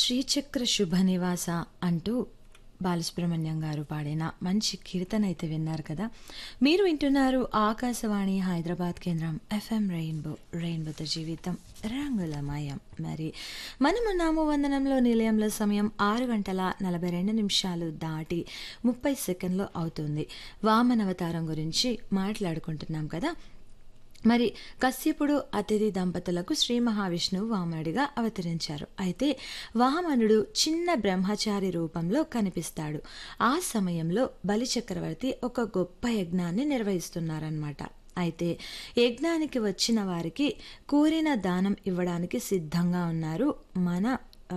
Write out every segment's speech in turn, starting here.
శ్రీచక్ర శుభ నివాస అంటూ బాలసుబ్రహ్మణ్యం గారు పాడిన మంచి కీర్తన అయితే విన్నారు కదా మీరు వింటున్నారు ఆకాశవాణి హైదరాబాద్ కేంద్రం ఎఫ్ఎం రెయిన్బో రెయిన్బోతో జీవితం రంగులమయం మరి మనమున్నాము వందనంలో నిలయంలో సమయం ఆరు గంటల నలభై రెండు నిమిషాలు దాటి ముప్పై సెకండ్లు అవుతుంది వామనవతారం గురించి మాట్లాడుకుంటున్నాం కదా మరి కశ్యపుడు అతిథి దంపతులకు శ్రీ మహావిష్ణువు వామనుడిగా అవతరించారు అయితే వామనుడు చిన్న బ్రహ్మచారి రూపంలో కనిపిస్తాడు ఆ సమయంలో బలి చక్రవర్తి ఒక గొప్ప యజ్ఞాన్ని నిర్వహిస్తున్నారన్నమాట అయితే యజ్ఞానికి వచ్చిన వారికి కోరిన దానం ఇవ్వడానికి సిద్ధంగా ఉన్నారు మన ఆ,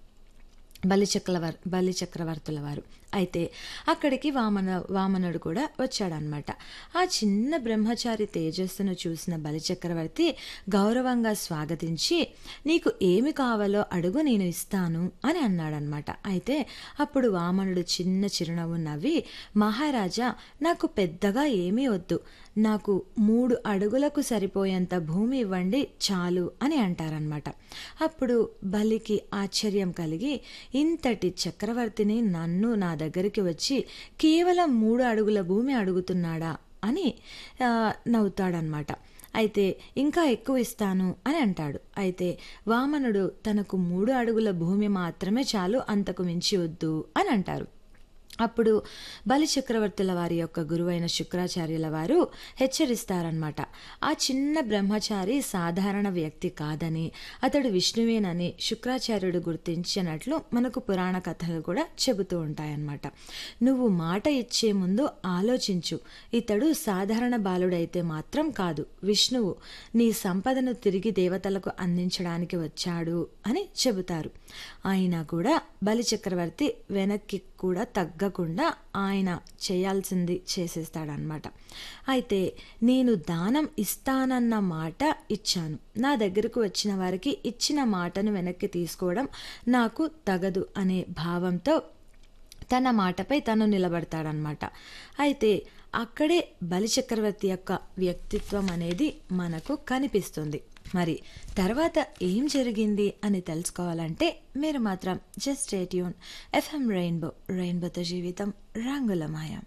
బలిచక్రవర్ బలిచక్రవర్తుల వారు అయితే అక్కడికి వామన వామనుడు కూడా వచ్చాడనమాట ఆ చిన్న బ్రహ్మచారి తేజస్సును చూసిన బలిచక్రవర్తి గౌరవంగా స్వాగతించి నీకు ఏమి కావాలో అడుగు నేను ఇస్తాను అని అన్నాడనమాట అయితే అప్పుడు వామనుడు చిన్న చిరునవ్వు నవ్వి మహారాజా నాకు పెద్దగా ఏమీ వద్దు నాకు మూడు అడుగులకు సరిపోయేంత భూమి ఇవ్వండి చాలు అని అంటారనమాట అప్పుడు బలికి ఆశ్చర్యం కలిగి ఇంతటి చక్రవర్తిని నన్ను నా దగ్గరికి వచ్చి కేవలం మూడు అడుగుల భూమి అడుగుతున్నాడా అని ఆ, నవ్వుతాడనమాట అయితే ఇంకా ఎక్కువ ఇస్తాను అని అంటాడు అయితే వామనుడు తనకు మూడు అడుగుల భూమి మాత్రమే చాలు అంతకు మించి వద్దు అని అంటారు అప్పుడు బలి చక్రవర్తుల వారి యొక్క గురువైన శుక్రాచార్యుల వారు హెచ్చరిస్తారనమాట ఆ చిన్న బ్రహ్మచారి సాధారణ వ్యక్తి కాదని అతడు విష్ణువేనని శుక్రాచార్యుడు గుర్తించినట్లు మనకు పురాణ కథలు కూడా చెబుతూ ఉంటాయన్నమాట నువ్వు మాట ఇచ్చే ముందు ఆలోచించు ఇతడు సాధారణ బాలుడైతే మాత్రం కాదు విష్ణువు నీ సంపదను తిరిగి దేవతలకు అందించడానికి వచ్చాడు అని చెబుతారు అయినా కూడా బలి చక్రవర్తి వెనక్కి కూడా తగ్గకుండా ఆయన చేయాల్సింది చేసేస్తాడనమాట అయితే నేను దానం ఇస్తానన్న మాట ఇచ్చాను నా దగ్గరకు వచ్చిన వారికి ఇచ్చిన మాటను వెనక్కి తీసుకోవడం నాకు తగదు అనే భావంతో తన మాటపై తను నిలబడతాడనమాట అయితే అక్కడే బలిచక్రవర్తి యొక్క వ్యక్తిత్వం అనేది మనకు కనిపిస్తుంది మరి తర్వాత ఏం జరిగింది అని తెలుసుకోవాలంటే మీరు మాత్రం జస్ట్ ట్యూన్ ఎఫ్ఎం రెయిన్బో రెయిన్బోతో జీవితం రంగులమాయం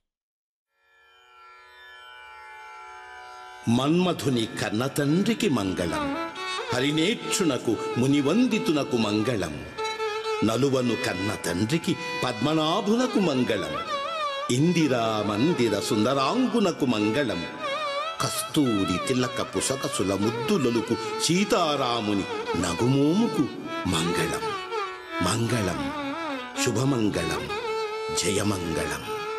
మన్మధుని కన్నతండ్రికి మంగళం హరినేక్షునకు మునివందితునకు మంగళం నలువను కన్న తండ్రికి పద్మనాభునకు మంగళం ఇందిరా మందిర సుందరాంగునకు మంగళం కస్తూరి తిలక పుసకసుల ముద్దులొలుకు సీతారాముని నగుమోముకు మంగళం మంగళం శుభమంగళం జయమంగళం